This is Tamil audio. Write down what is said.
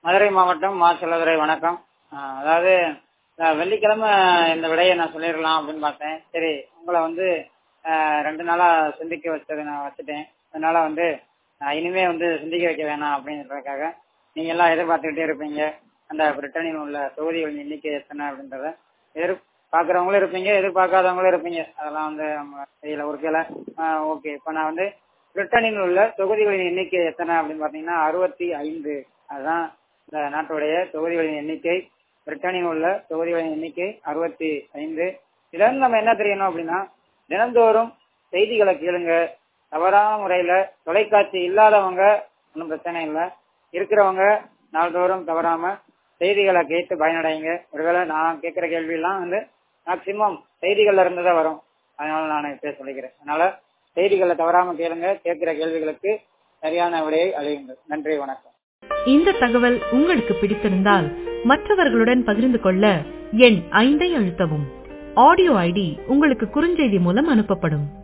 மதுரை மாவட்டம் மா செல்லதுரை வணக்கம் ஆஹ் அதாவது அஹ் வெள்ளிக்கிழமை இந்த விடையை நான் சொல்லிடலாம் அப்படின்னு பார்த்தேன் சரி உங்களை வந்து ஆஹ் ரெண்டு நாளா சிந்திக்க வச்சதை நான் வச்சுட்டேன் அதனால வந்து ஆஹ் இனிமே வந்து சிந்திக்க வைக்க வேணாம் அப்படின்றதுக்காக நீங்க எல்லாம் எதிர்பார்த்துக்கிட்டே இருப்பீங்க அந்த பிரிட்டனில் உள்ள தொகுதிகளின் எண்ணிக்கை எத்தனை அப்படின்றத எதிர் பார்க்குறவங்களும் இருப்பீங்க எதிர்பார்க்காதவங்களும் இருப்பீங்க அதெல்லாம் வந்து நம்ம கையில் ஒருக்கையில ஓகே இப்போ நான் வந்து பிரிட்டனில் உள்ள தொகுதிகளின் எண்ணிக்கை எத்தனை அப்படின்னு பார்த்தீங்கன்னா அறுபத்தி ஐந்து அதுதான் இந்த நாட்டுடைய தொகுதிகளின் எண்ணிக்கை பிரிட்டனில் உள்ள தொகுதிகளின் எண்ணிக்கை அறுபத்தி ஐந்து இதுல இருந்து நம்ம என்ன தெரியணும் அப்படின்னா தினந்தோறும் செய்திகளை கேளுங்க தவறான முறையில தொலைக்காட்சி இல்லாதவங்க ஒன்றும் பிரச்சனை இல்லை இருக்கிறவங்க நாள்தோறும் தவறாம செய்திகளை கேட்டு பயனடைங்க ஒருவேளை நான் கேட்கிற கேள்வி எல்லாம் வந்து மேக்சிமம் செய்திகள்ல இருந்து தான் வரும் அதனால நான் இப்ப சொல்லிக்கிறேன் அதனால செய்திகளை தவறாம கேளுங்க கேட்கிற கேள்விகளுக்கு சரியான விடையை அழியுங்கள் நன்றி வணக்கம் இந்த தகவல் உங்களுக்கு பிடித்திருந்தால் மற்றவர்களுடன் பகிர்ந்து கொள்ள எண் ஐந்தை அழுத்தவும் ஆடியோ ஐடி உங்களுக்கு குறுஞ்செய்தி மூலம் அனுப்பப்படும்